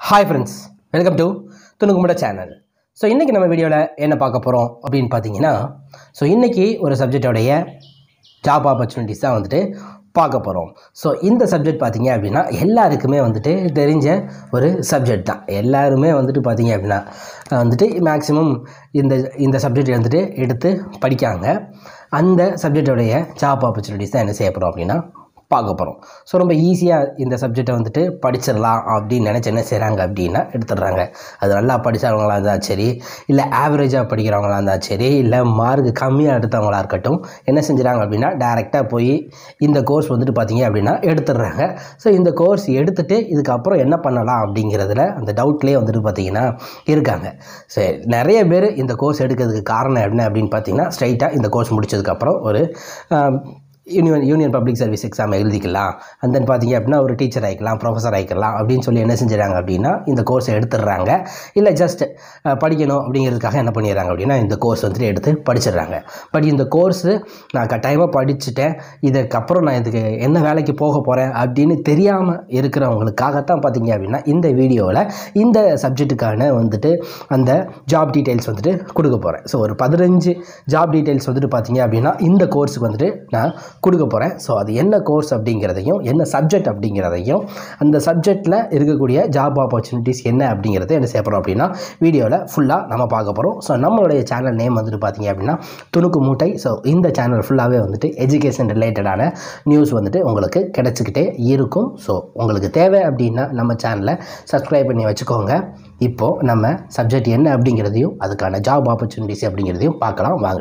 hi friends welcome to துணுக்குமுட channel so இன்றைக்கி நம்ம வீடியோவில் என்ன பார்க்க போகிறோம் அப்படின்னு பார்த்தீங்கன்னா ஸோ இன்றைக்கி ஒரு சப்ஜெக்டோடைய ஜாப் ஆப்பர்ச்சுனிட்டிஸ் தான் வந்துட்டு பார்க்க போகிறோம் ஸோ இந்த சப்ஜெக்ட் பார்த்தீங்க அப்படின்னா எல்லாருக்குமே வந்துட்டு தெரிஞ்ச ஒரு சப்ஜெக்ட் தான் எல்லாருமே வந்துட்டு பார்த்தீங்க அப்படின்னா வந்துட்டு மேக்ஸிமம் இந்த இந்த சப்ஜெக்ட் வந்துட்டு எடுத்து படிக்காங்க அந்த சப்ஜெக்டோடைய ஜாப் ஆப்பர்ச்சுனிட்டிஸ் தான் என்ன செய்ய போகிறோம் அப்படின்னா பார்க்க போகிறோம் ஸோ ரொம்ப ஈஸியாக இந்த சப்ஜெக்டை வந்துட்டு படிச்சிடலாம் அப்படின்னு நினச்சி என்ன செய்கிறாங்க அப்படின்னா எடுத்துடுறாங்க அது நல்லா படித்தவங்களா இருந்தால் சரி இல்லை ஆவரேஜாக படிக்கிறவங்களா இருந்தால் சரி இல்லை மார்க் கம்மியாக எடுத்தவங்களா இருக்கட்டும் என்ன செஞ்சுறாங்க அப்படின்னா டேரெக்டாக போய் இந்த கோர்ஸ் வந்துட்டு பார்த்தீங்க அப்படின்னா எடுத்துடுறாங்க ஸோ இந்த கோர்ஸ் எடுத்துகிட்டு இதுக்கப்புறம் என்ன பண்ணலாம் அப்படிங்கிறதுல அந்த டவுட்லேயே வந்துட்டு பார்த்தீங்கன்னா இருக்காங்க சரி நிறைய பேர் இந்த கோர்ஸ் எடுக்கிறதுக்கு காரணம் என்ன அப்படின்னு பார்த்தீங்கன்னா ஸ்ட்ரைட்டாக இந்த கோர்ஸ் முடிச்சதுக்கப்புறம் ஒரு ஆம், union union public service exam எழுதிக்கலாம் அண்ட் தென் பார்த்தீங்க அப்படின்னா ஒரு டீச்சர் ஆகிக்கலாம் ப்ரொஃபஸர் ஆகிக்கலாம் அப்படின்னு சொல்லி என்ன செஞ்சுறாங்க அப்படின்னா இந்த கோர்ஸை எடுத்துடுறாங்க இல்லை ஜஸ்ட் படிக்கணும் அப்படிங்கிறதுக்காக என்ன பண்ணிடுறாங்க அப்படின்னா இந்த கோர்ஸ் வந்துட்டு எடுத்து படிச்சிடுறாங்க பட் இந்த கோர்ஸு நான் கட்டாயமாக படிச்சுட்டேன் இதுக்கப்புறம் நான் இதுக்கு என்ன வேலைக்கு போக போகிறேன் அப்படின்னு தெரியாமல் இருக்கிறவங்களுக்காகத்தான் பார்த்தீங்க அப்படின்னா இந்த வீடியோவில் இந்த சப்ஜெக்ட்டுக்கான வந்துட்டு அந்த ஜாப் டீட்டெயில்ஸ் வந்துட்டு கொடுக்க போகிறேன் ஸோ ஒரு பதினஞ்சு ஜாப் டீட்டெயில்ஸ் வந்துட்டு பார்த்தீங்க அப்படின்னா இந்த கோர்ஸுக்கு வந்துட்டு நான் கொடுக்க போகிறேன் ஸோ அது என்ன கோர்ஸ் அப்படிங்கிறதையும் என்ன சப்ஜெக்ட் அப்படிங்கிறதையும் அந்த சப்ஜெக்டில் இருக்கக்கூடிய ஜாப் ஆப்பர்ச்சுனிட்டிஸ் என்ன அப்படிங்கிறத என்ன செய்ய போகிறோம் அப்படின்னா வீடியோவில் ஃபுல்லாக நம்ம பார்க்க போகிறோம் ஸோ நம்மளுடைய சேனல் நேம் வந்துட்டு பார்த்தீங்க அப்படின்னா துணுக்கு மூட்டை ஸோ இந்த சேனல் ஃபுல்லாகவே வந்துட்டு எஜுகேஷன் ரிலேட்டடான நியூஸ் வந்துட்டு உங்களுக்கு கிடச்சிக்கிட்டே இருக்கும் ஸோ உங்களுக்கு தேவை அப்படின்னா நம்ம சேனலை சப்ஸ்கிரைப் பண்ணி வச்சுக்கோங்க இப்போது நம்ம சப்ஜெக்ட் என்ன அப்படிங்கிறதையும் அதுக்கான ஜாப் ஆப்பர்ச்சுனிட்டிஸ் அப்படிங்கிறதையும் பார்க்கலாம் வாங்க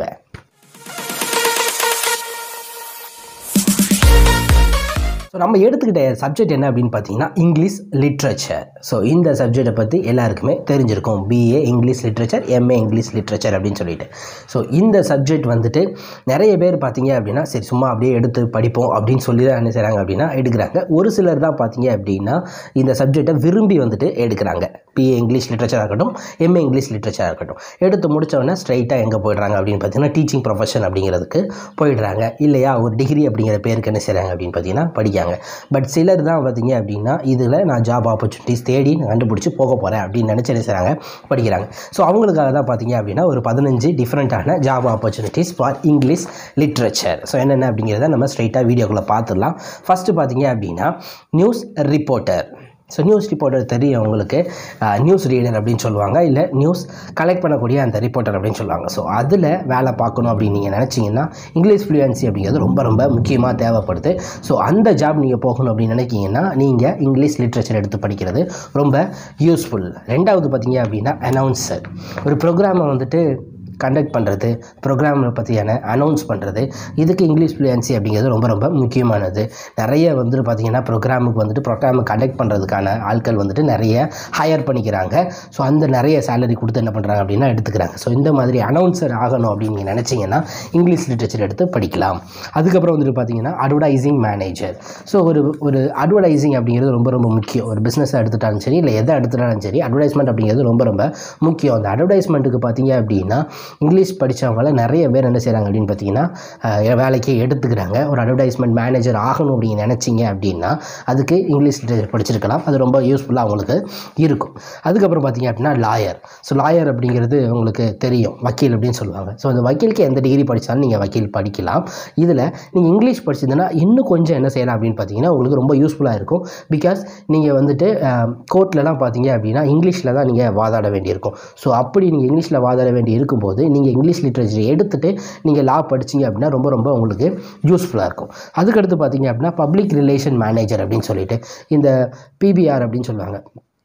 ஸோ நம்ம எடுத்துக்கிட்ட சப்ஜெக்ட் என்ன அப்படின்னு பார்த்தீங்கன்னா இங்கிலீஷ் லிட்ரேச்சர் ஸோ இந்த சப்ஜெக்டை பற்றி எல்லாருக்குமே தெரிஞ்சிருக்கும் BA English literature MA English literature அப்படின்னு சொல்லிட்டு ஸோ இந்த சப்ஜெக்ட் வந்துட்டு நிறைய பேர் பார்த்தீங்க அப்படின்னா சரி சும்மா அப்படியே எடுத்து படிப்போம் அப்படின்னு சொல்லி தான் என்ன செய்கிறாங்க அப்படின்னா எடுக்கிறாங்க ஒரு சிலர் தான் பார்த்தீங்க அப்படின்னா இந்த சப்ஜெக்டை விரும்பி வந்துட்டு எடுக்கிறாங்க பிஏ இங்கிலீஷ் லிட்ரேச்சராக இருக்கட்டும் எம்ஏ இங்கிலீஷ் லிட்ரேச்சராக இருக்கட்டும் எடுத்து முடிச்ச உடனே ஸ்ட்ரைட்டாக எங்கே போயிடுறாங்க அப்படின்னு பார்த்தீங்கன்னா டீச்சிங் ப்ரொஃபஷன் அப்படிங்கிறதுக்கு போயிடுறாங்க இல்லையா ஒரு டிகிரி அப்படிங்கிற பேருக்கு என்ன செய்கிறாங்க அப்படின்னு பார்த்தீங்கன்னா படிக்காங்க பட் சிலர் தான் பார்த்தீங்க அப்படின்னா இதில் நான் ஜாப் ஆப்பர்ச்சுனிட்டிஸ் தேடி நான் கண்டுபிடிச்சி போக போகிறேன் அப்படின்னு நினச்சி என்ன செய்கிறாங்க படிக்கிறாங்க ஸோ அவங்களுக்காக தான் பார்த்தீங்க அப்படின்னா ஒரு பதினஞ்சு டிஃப்ரெண்ட்டான job opportunities for English literature so என்னென்ன அப்படிங்கிறத நம்ம ஸ்ட்ரைட்டாக வீடியோக்குள்ளே பார்த்துடலாம் ஃபஸ்ட்டு பார்த்தீங்க அப்படின்னா news reporter so news reporter தெரியும் உங்களுக்கு நியூஸ் ரீடர் அப்படின்னு சொல்லுவாங்க இல்லை நியூஸ் கலெக்ட் பண்ணக்கூடிய அந்த ரிப்போர்ட்டர் அப்படின்னு சொல்லுவாங்க ஸோ அதில் வேலை பார்க்கணும் அப்படின்னு நீங்கள் நினச்சிங்கன்னா இங்கிலீஷ் ஃப்ளூயன்சி அப்படிங்கிறது ரொம்ப ரொம்ப முக்கியமாக தேவைப்படுது ஸோ அந்த ஜாப் நீங்கள் போகணும் அப்படின்னு நினைக்கிங்கன்னா நீங்கள் இங்கிலீஷ் லிட்ரேச்சர் எடுத்து படிக்கிறது ரொம்ப யூஸ்ஃபுல் ரெண்டாவது பார்த்தீங்க அப்படின்னா அனௌன்சர் ஒரு ப்ரோக்ராமை வந்துட்டு கண்டக்ட் பண்ணுறது ப்ரோக்ராமை பற்றியான அனௌன்ஸ் பண்ணுறது இதுக்கு இங்கிலீஷ் ஃப்ளூயன்சி அப்படிங்கிறது ரொம்ப ரொம்ப முக்கியமானது நிறைய வந்துட்டு பார்த்திங்கன்னா ப்ரோக்ராமுக்கு வந்துட்டு ப்ரோக்ராமை கண்டக்ட் பண்ணுறதுக்கான ஆட்கள் வந்துட்டு நிறைய ஹையர் பண்ணிக்கிறாங்க ஸோ அந்த நிறைய சேலரி கொடுத்து என்ன பண்ணுறாங்க அப்படின்னா எடுத்துக்கிறாங்க ஸோ இந்த மாதிரி அனௌன்சர் ஆகணும் அப்படின்னு நீங்கள் நினச்சிங்கன்னா இங்கிலீஷ் லிட்ரேச்சர் எடுத்து படிக்கலாம் அதுக்கப்புறம் வந்துட்டு பார்த்தீங்கன்னா அட்வர்டைசிங் மேனேஜர் ஸோ ஒரு ஒரு அட்வர்டைசிங் அப்படிங்கிறது ரொம்ப ரொம்ப முக்கியம் ஒரு பிஸ்னஸை எடுத்துட்டாலும் சரி இல்லை எதை எடுத்துட்டாலும் சரி அட்வர்டைஸ்மெண்ட் அப்படிங்கிறது ரொம்ப ரொம்ப முக்கியம் அந்த அட்வர்டைஸ்மெண்ட்டுக்கு பார்த்தீங்க அப்படின்னா இங்கிலீஷ் படித்தவங்கள நிறைய பேர் என்ன செய்கிறாங்க அப்படின்னு பார்த்தீங்கன்னா அஹ், வேலைக்கு எடுத்துக்கிறாங்க ஒரு அட்வர்டைஸ்மெண்ட் மேனேஜர் ஆகணும் அப்படின்னு நினச்சிங்க அப்படின்னா அதுக்கு இங்கிலீஷ் லிட்ரேச்சர் படிச்சிருக்கலாம் அது ரொம்ப யூஸ்ஃபுல்லாக அவங்களுக்கு இருக்கும் அதுக்கப்புறம் பார்த்தீங்க அப்படின்னா லாயர் ஸோ லாயர் அப்படிங்கிறது உங்களுக்கு தெரியும் வக்கீல் அப்படின்னு சொல்லுவாங்க ஸோ அந்த வக்கீலுக்கு எந்த டிகிரி படித்தாலும் நீங்கள் வக்கீல் படிக்கலாம் இதில் நீங்கள் இங்கிலீஷ் படிச்சதுன்னா இன்னும் கொஞ்சம் என்ன செய்யலாம் அப்படின்னு பார்த்தீங்கன்னா உங்களுக்கு ரொம்ப யூஸ்ஃபுல்லாக இருக்கும் பிகாஸ் நீங்கள் வந்துட்டு கோர்ட்லலாம் பார்த்தீங்க அப்படின்னா இங்கிலீஷில் தான் நீங்கள் வாதாட வேண்டியிருக்கும் ஸோ அப்படி நீங்கள் இங்கிலீஷில் வாதாட வேண்டி இருக்கும்போது நீங்கள் இங்கிலீஷ் லிட்ரேச்சர் எடுத்துகிட்டு நீங்கள் லா படிச்சீங்க அப்படின்னா ரொம்ப ரொம்ப உங்களுக்கு யூஸ்ஃபுல்லாக இருக்கும் அதுக்கடுத்து பார்த்தீங்க அப்படின்னா பப்ளிக் ரிலேஷன் மேனேஜர் அப்படின்னு சொல்லிட்டு இந்த பிபிஆர் அப்படின்னு சொல்லுவாங்க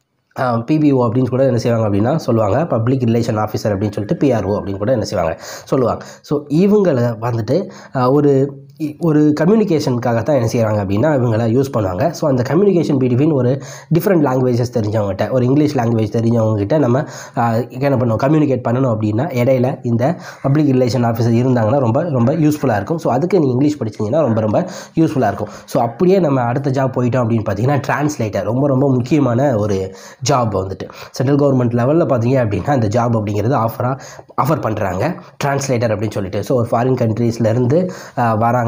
பிபிஓ அப்படின்னு கூட என்ன செய்வாங்க அப்படின்னா சொல்லுவாங்க பப்ளிக் ரிலேஷன் ஆஃபீஸர் அப்படின்னு சொல்லிட்டு பிஆர்ஓ அப்படின்னு கூட என்ன செய்வாங்க சொல்லுவாங்க ஸோ இவங்களை வந்துட்டு ஆஹ், ஒரு இ- ஒரு கம்யூனிகேஷனுக்காக தான் என்ன செய்கிறாங்க அப்படின்னா இவங்களை யூஸ் பண்ணுவாங்க ஸோ அந்த கம்யூனிகேஷன் பிட்வீன் ஒரு டிஃப்ரெண்ட் லாங்குவேஜஸ் தெரிஞ்சவங்ககிட்ட ஒரு இங்கிலீஷ் லாங்குவேஜ் தெரிஞ்சவங்ககிட்ட நம்ம ஆஹ், என்ன பண்ணுவோம் கம்யூனிகேட் பண்ணணும் அப்படின்னா இடையில இந்த பப்ளிக் ரிலேஷன் ஆஃபீஸர் இருந்தாங்கன்னா ரொம்ப ரொம்ப யூஸ்ஃபுல்லாக இருக்கும் ஸோ அதுக்கு நீங்கள் இங்கிலீஷ் படிச்சீங்கன்னா ரொம்ப ரொம்ப யூஸ்ஃபுல்லாக இருக்கும் ஸோ அப்படியே நம்ம அடுத்த ஜாப் போயிட்டோம் அப்படின்னு பார்த்தீங்கன்னா டிரான்ஸ்லேட்டர் ரொம்ப ரொம்ப முக்கியமான ஒரு ஜாப் வந்துட்டு சென்ட்ரல் கவர்மெண்ட் லெவலில் பார்த்தீங்க அப்படின்னா இந்த ஜாப் அப்படிங்கிறது ஆஃபராக ஆஃபர் பண்ணுறாங்க டிரான்ஸ்லேட்டர் அப்படின்னு சொல்லிட்டு ஸோ ஒரு ஃபாரின் கண்ட்ரீஸ்லேருந்து வராங்க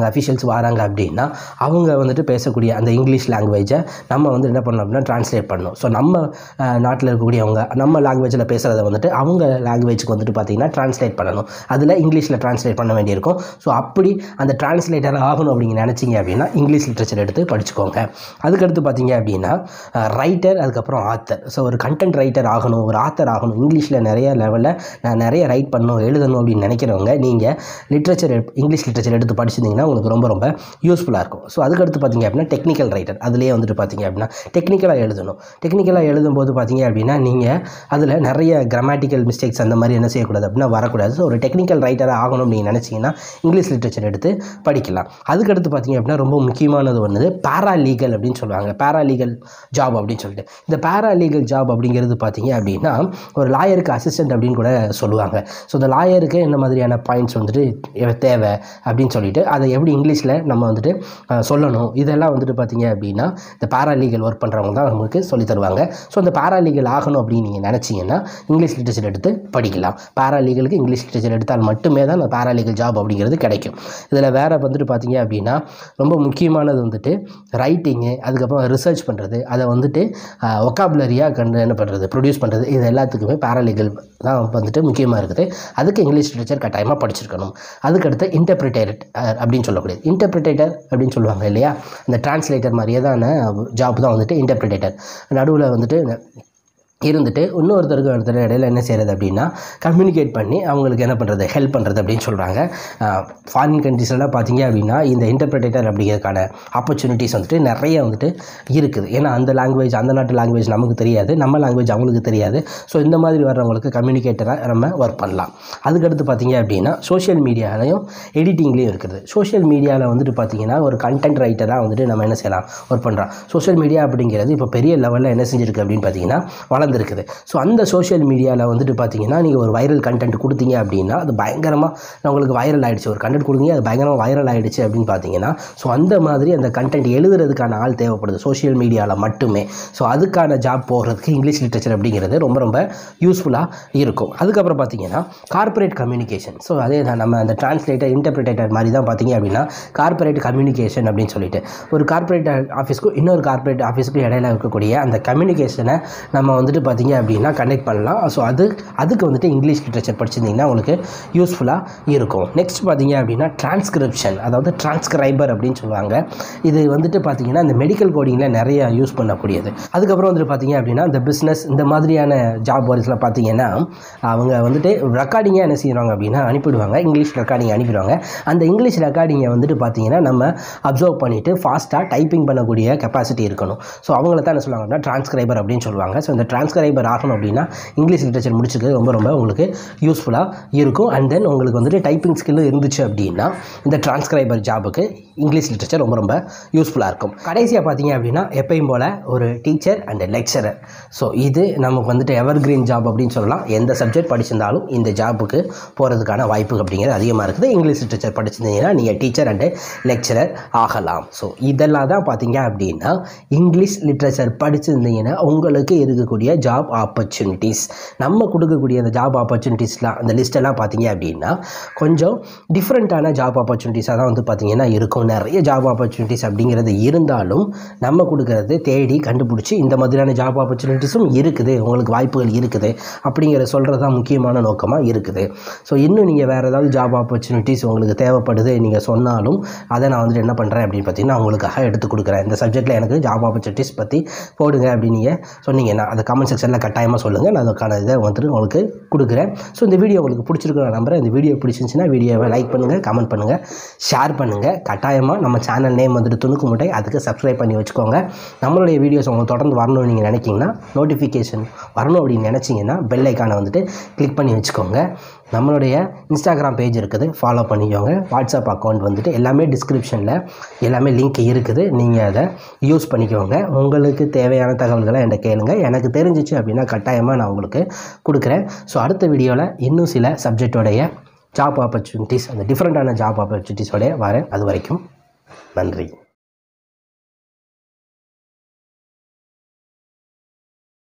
வராங்க அஃபிஷியல்ஸ் வராங்க அப்படின்னா அவங்க வந்துட்டு பேசக்கூடிய அந்த இங்கிலீஷ் லாங்குவேஜை நம்ம வந்து என்ன பண்ணணும் அப்படின்னா ட்ரான்ஸ்லேட் பண்ணணும் ஸோ நம்ம அஹ், நாட்டில் இருக்கக்கூடியவங்க நம்ம லாங்குவேஜில் பேசுகிறத வந்துட்டு அவங்க லாங்குவேஜுக்கு வந்துட்டு பார்த்தீங்கன்னா ட்ரான்ஸ்லேட் பண்ணணும் அதில் இங்கிலீஷில் ட்ரான்ஸ்லேட் பண்ண வேண்டியிருக்கும் ஸோ அப்படி அந்த டிரான்ஸ்லேட்டர் ஆகணும் அப்படிங்க நினச்சிங்க அப்படின்னா இங்கிலீஷ் லிட்ரேச்சர் எடுத்து படிச்சுக்கோங்க அதுக்கடுத்து பார்த்தீங்க அப்படின்னா ரைட்டர் அதுக்கப்புறம் ஆத்தர் ஸோ ஒரு கண்டென்ட் ரைட்டர் ஆகணும் ஒரு ஆத்தர் ஆகணும் இங்கிலீஷில் நிறைய லெவலில் நான் நிறைய ரைட் பண்ணணும் எழுதணும் அப்படின்னு நினைக்கிறவங்க நீங்கள் லிட்ரேச்சர் இங்கிலீஷ் லிட்ரேச்சர் எடுத்து படிச்சிருந்தீங்கன்னா உங்களுக்கு ரொம்ப ரொம்ப யூஸ்ஃபுல்லாக இருக்கும் ஸோ அதுக்கடுத்து பார்த்தீங்க அப்படின்னா டெக்னிக்கல் ரைட்டர் அதுலேயே வந்துட்டு பார்த்தீங்க அப்படின்னா டெக்னிக்கலாக எழுதணும் டெக்னிக்கலாக எழுதும்போது பார்த்தீங்க அப்படின்னா நீங்கள் அதில் நிறைய கிராமட்டிக்கல் மிஸ்டேக்ஸ் அந்த மாதிரி என்ன செய்யக்கூடாது அப்படின்னா வரக்கூடாது ஸோ ஒரு டெக்னிக்கல் ரைட்டராக ஆகணும் அப்படின்னு நினச்சிங்கன்னா இங்கிலீஷ் லிட்ரேச்சர் எடுத்து படிக்கலாம் அதுக்கடுத்து பார்த்தீங்க அப்படின்னா ரொம்ப முக்கியமானது ஒன்று பேராலீகல் அப்படின்னு சொல்லுவாங்க பேராலீகல் ஜாப் அப்படின்னு சொல்லிட்டு இந்த பேராலீகல் ஜாப் அப்படிங்கிறது பார்த்தீங்க அப்படின்னா ஒரு லாயருக்கு அசிஸ்டன்ட் அப்படின்னு கூட சொல்லுவாங்க ஸோ இந்த லாயருக்கு என்ன மாதிரியான பாயிண்ட்ஸ் வந்துட்டு தேவை அப்படின்னு சொல்லிட்டு அதை எப்படி இங்கிலீஷில் நம்ம வந்துட்டு அஹ், சொல்லணும் இதெல்லாம் வந்துட்டு பார்த்தீங்க அப்படின்னா இந்த பேராலீகல் ஒர்க் பண்ணுறவங்க தான் நமக்கு சொல்லி தருவாங்க ஸோ இந்த பேராலீகல் ஆகணும் அப்படின்னு நீங்கள் நினச்சிங்கன்னா இங்கிலீஷ் லிட்ரேச்சர் எடுத்து படிக்கலாம் பேராலீகலுக்கு இங்கிலீஷ் லிட்ரேச்சர் எடுத்தால் மட்டுமே தான் அந்த பேராலீகல் ஜாப் அப்படிங்கிறது கிடைக்கும் இதில் வேறு வந்துட்டு பார்த்தீங்க அப்படின்னா ரொம்ப முக்கியமானது வந்துட்டு ரைட்டிங்கு அதுக்கப்புறம் ரிசர்ச் பண்ணுறது அதை வந்துட்டு ஒக்காபுலரியாக கண்டு என்ன பண்ணுறது ப்ரொடியூஸ் பண்ணுறது இது எல்லாத்துக்குமே பேராலீகல் தான் வந்துட்டு முக்கியமாக இருக்குது அதுக்கு இங்கிலீஷ் லிட்ரேச்சர் கட்டாயமாக படிச்சிருக்கணும் அதுக்கடுத்து இன்டர்பிரிட்டேட் அப்படின்னு சொல்லக்கூடியது இன்டர்பிரிட்டேட்டர் அப்படின்னு சொல்லுவாங்க இல்லையா இந்த டிரான்ஸ்லேட்டர் மாதிரியே தான ஜாப் தான் வந்துட்டு இன்டர்பிரிட்டேட்டர் நடுவில் வந்துட்டு இருந்துட்டு இன்னொருத்தருக்கு ஒருத்தர் இடையில என்ன செய்கிறது அப்படின்னா கம்யூனிகேட் பண்ணி அவங்களுக்கு என்ன பண்ணுறது ஹெல்ப் பண்ணுறது அப்படின்னு சொல்கிறாங்க ஃபாரின் கண்ட்ரீஸ்லாம் பார்த்தீங்க அப்படின்னா இந்த இன்டர்பிரேட்டர் அப்படிங்கிறதுக்கான ஆப்பர்ச்சுனிட்டிஸ் வந்துட்டு நிறைய வந்துட்டு இருக்குது ஏன்னா அந்த லாங்குவேஜ் அந்த நாட்டு லாங்குவேஜ் நமக்கு தெரியாது நம்ம லாங்குவேஜ் அவங்களுக்கு தெரியாது ஸோ இந்த மாதிரி வர்றவங்களுக்கு கம்யூனிகேட்டராக நம்ம ஒர்க் பண்ணலாம் அதுக்கடுத்து பார்த்தீங்க அப்படின்னா சோஷியல் மீடியாலையும் எடிட்டிங்லேயும் இருக்குது சோஷியல் மீடியாவில் வந்துட்டு பார்த்தீங்கன்னா ஒரு கண்டென்ட் ரைட்டராக வந்துட்டு நம்ம என்ன செய்யலாம் ஒர்க் பண்ணுறோம் சோஷியல் மீடியா அப்படிங்கிறது இப்போ பெரிய லெவலில் என்ன செஞ்சுருக்கு அப்படின்னு பார்த்தீங்கன்னா வளர்ந்துருக்குது ஸோ அந்த சோஷியல் மீடியாவில் வந்துட்டு பார்த்தீங்கன்னா நீங்கள் ஒரு வைரல் கண்டென்ட் கொடுத்தீங்க அப்படின்னா அது பயங்கரமாக உங்களுக்கு வைரல் ஆயிடுச்சு ஒரு கண்டென்ட் கொடுத்தீங்க அது பயங்கரமாக வைரல் ஆயிடுச்சு அப்படின்னு பார்த்தீங்கன்னா ஸோ அந்த மாதிரி அந்த கண்டென்ட் எழுதுறதுக்கான ஆள் தேவைப்படுது சோஷியல் மீடியாவில் மட்டுமே ஸோ அதுக்கான ஜாப் போகிறதுக்கு இங்கிலீஷ் லிட்ரேச்சர் அப்படிங்கிறது ரொம்ப ரொம்ப யூஸ்ஃபுல்லாக இருக்கும் அதுக்கப்புறம் பார்த்தீங்கன்னா கார்ப்பரேட் கம்யூனிகேஷன் ஸோ அதே தான் நம்ம அந்த டிரான்ஸ்லேட்டர் இன்டர்பிரிட்டேட்டர் மாதிரி தான் பார்த்தீங்க அப்படின்னா கார்ப்பரேட் கம்யூனிகேஷன் அப்படின்னு சொல்லிட்டு ஒரு கார்ப்பரேட் ஆஃபீஸ்க்கும் இன்னொரு கார்ப்பரேட் ஆஃபீஸ்க்கும் இடையில இருக்கக்கூடிய அந்த கம்யூனிகேஷனை நம்ம வந்துட்டு பார்த்தீங்க அப்படின்னா கனெக்ட் பண்ணலாம் ஸோ அது அதுக்கு வந்துட்டு இங்கிலீஷ் லிட்ரேச்சர் படிச்சிருந்தீங்கன்னா உங்களுக்கு யூஸ்ஃபுல்லாக இருக்கும் நெக்ஸ்ட் பார்த்தீங்க அப்படின்னா டிரான்ஸ்கிரிப்ஷன் அதாவது டிரான்ஸ்கிரைபர் அப்படின்னு சொல்லுவாங்க இது வந்துட்டு பார்த்தீங்கன்னா இந்த மெடிக்கல் கோடிங்கில் நிறைய யூஸ் பண்ணக்கூடியது அதுக்கப்புறம் வந்துட்டு பார்த்தீங்க அப்படின்னா இந்த பிஸ்னஸ் இந்த மாதிரியான ஜாப் ஒர்க்ஸில் பார்த்தீங்கன்னா அவங்க வந்துட்டு ரெக்கார்டிங்காக என்ன செய்வாங்க அப்படின்னா அனுப்பிடுவாங்க இங்கிலீஷ் ரெக்கார்டிங் அனுப்பிடுவாங்க அந்த இங்கிலீஷ் ரெக்கார்டிங்கை வந்துட்டு பார்த்தீங்கன்னா நம்ம அப்சர்வ் பண்ணிவிட்டு ஃபாஸ்ட்டாக டைப்பிங் பண்ணக்கூடிய கெப்பாசிட்டி இருக்கணும் ஸோ அவங்கள தான் என்ன சொல்லுவாங்கன்னா டிரான்ஸ்கிரைபர் அப்படின்னு சொல்லுவாங்க ஸோ இந்த டிரான்ஸ்கிரைபர் ஆகணும் அப்படின்னா இங்கிலீஷ் லிட்ரேச்சர் முடிச்சிருக்கிறது ரொம்ப ரொம்ப உங்களுக்கு யூஸ்ஃபுல்லாக இருக்கும் அண்ட் தென் உங்களுக்கு வந்துட்டு டைப்பிங் ஸ்கில்லும் இருந்துச்சு அப்படின்னா இந்த டிரான்ஸ்கிரைபர் ஜாபுக்கு இங்கிலீஷ் லிட்ரேச்சர் ரொம்ப ரொம்ப யூஸ்ஃபுல்லாக இருக்கும் கடைசியாக பார்த்தீங்க அப்படின்னா எப்பயும் போல் ஒரு டீச்சர் அண்ட் லெக்சரர் ஸோ இது நமக்கு வந்துட்டு எவர் கிரீன் ஜாப் அப்படின்னு சொல்லலாம் எந்த சப்ஜெக்ட் படிச்சிருந்தாலும் இந்த ஜாபுக்கு போகிறதுக்கான வாய்ப்பு அப்படிங்கிறது அதிகமாக இருக்குது இங்கிலீஷ் லிட்ரேச்சர் படிச்சிருந்தீங்கன்னா நீங்கள் டீச்சர் அண்டு லெக்சரர் ஆகலாம் ஸோ இதெல்லாம் தான் பார்த்தீங்க அப்படின்னா இங்கிலீஷ் லிட்ரேச்சர் படிச்சிருந்தீங்கன்னா உங்களுக்கு இருக்கக்கூடிய ஜாப் ஆப்பர்ச்சுனிட்டிஸ் நம்ம கொடுக்கக்கூடிய அந்த ஜாப் ஆப்பர்ச்சுனிட்டிஸ்லாம் அந்த லிஸ்ட்டெல்லாம் பார்த்தீங்க அப்படின்னா கொஞ்சம் டிஃப்ரெண்ட்டான ஜாப் ஆப்பர்ச்சுனிட்டிஸாக தான் வந்து பார்த்தீங்கன்னா இருக்கும் நிறைய ஜாப் ஆப்பர்ச்சுனிட்டிஸ் அப்படிங்கிறது இருந்தாலும் நம்ம கொடுக்கறது தேடி கண்டுபிடிச்சி இந்த மாதிரியான ஜாப் ஆப்பர்ச்சுனிட்டிஸும் இருக்குது உங்களுக்கு வாய்ப்புகள் இருக்குது அப்படிங்கிற சொல்கிறது தான் முக்கியமான நோக்கமாக இருக்குது ஸோ இன்னும் நீங்கள் வேறு ஏதாவது ஜாப் ஆப்பர்ச்சுனிட்டிஸ் உங்களுக்கு தேவைப்படுது நீங்கள் சொன்னாலும் அதை நான் வந்துட்டு என்ன பண்ணுறேன் அப்படின்னு பார்த்தீங்கன்னா உங்களுக்காக எடுத்து கொடுக்குறேன் இந்த சப்ஜெக்ட்டில் எனக்கு ஜாப் ஆப்பர்ச்சுனிட்டிஸ் பற்றி போடுங்க அப்படின்னு நீங்கள் சொன்னீங்கன்னா அதை கமெண்ட் செக்ஷனில் கட்டாயமாக சொல்லுங்கள் நான் அதுக்கான இதை வந்துட்டு உங்களுக்கு கொடுக்குறேன் ஸோ இந்த வீடியோ உங்களுக்கு பிடிச்சிருக்கிற நம்புறேன் இந்த வீடியோ பிடிச்சிருந்துச்சுன்னா வீடியோவை லைக் பண்ணுங்கள் கமெண்ட் பண்ணுங்கள் ஷேர் பண்ணுங்கள் கட்டாயமாக நம்ம சேனல் நேம் வந்துட்டு துணுக்கு முட்டை அதுக்கு சப்ஸ்கிரைப் பண்ணி வச்சுக்கோங்க நம்மளுடைய வீடியோஸ் உங்களுக்கு தொடர்ந்து வரணும்னு நீங்கள் நினைக்கிங்கன்னா நோட்டிஃபிகேஷன் வரணும் அப்படின்னு நினச்சிங்கன்னா பெல் ஐக்கானை வந்துட்டு கிளிக் பண்ணி வச்சுக்கோங்க நம்மளுடைய இன்ஸ்டாகிராம் பேஜ் இருக்குது ஃபாலோ பண்ணிக்கோங்க வாட்ஸ்அப் அக்கௌண்ட் வந்துட்டு எல்லாமே டிஸ்கிரிப்ஷனில் எல்லாமே லிங்க் இருக்குது நீங்கள் அதை யூஸ் பண்ணிக்கோங்க உங்களுக்கு தேவையான தகவல்களை என்கிட்ட கேளுங்க எனக்கு தெரிஞ்சிச்சு அப்படின்னா கட்டாயமாக நான் உங்களுக்கு கொடுக்குறேன் ஸோ அடுத்த வீடியோவில் இன்னும் சில சப்ஜெக்டோடைய ஜாப் ஆப்பர்ச்சுனிட்டிஸ் அந்த டிஃப்ரெண்ட்டான ஜாப் ஆப்பர்ச்சுனிட்டிஸோடைய வரேன் அது வரைக்கும் நன்றி